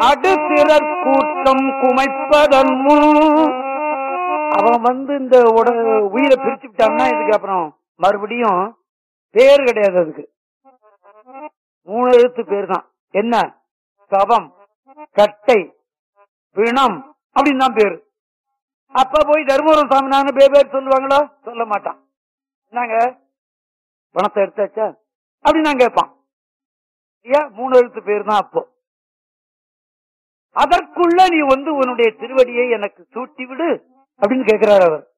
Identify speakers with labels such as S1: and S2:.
S1: அடுத்திறற் கூட்டம் குமைப்பதன் முன் அவன் வந்து இந்த உட உயிரை பிரிச்சு விட்டான்னா இதுக்கு அப்புறம் மறுபடியும் பேர் கிடையாது அதுக்கு மூணு எழுத்து பேர் தான் என்ன கவம் கட்டை பிணம் அப்படின்னு தான் பேரு அப்ப போய் தர்மபுரம் சாமினான்னு பேர் பேர் சொல்லுவாங்களா சொல்ல மாட்டான் என்னங்க பணத்தை எடுத்தாச்சா அப்படின்னு நான் கேட்பான் ஏன் மூணு எழுத்து பேர் தான் அப்போ அதற்குள்ள நீ வந்து உன்னுடைய திருவடியை எனக்கு சூட்டி விடு அப்படின்னு கேட்கிறார் அவர்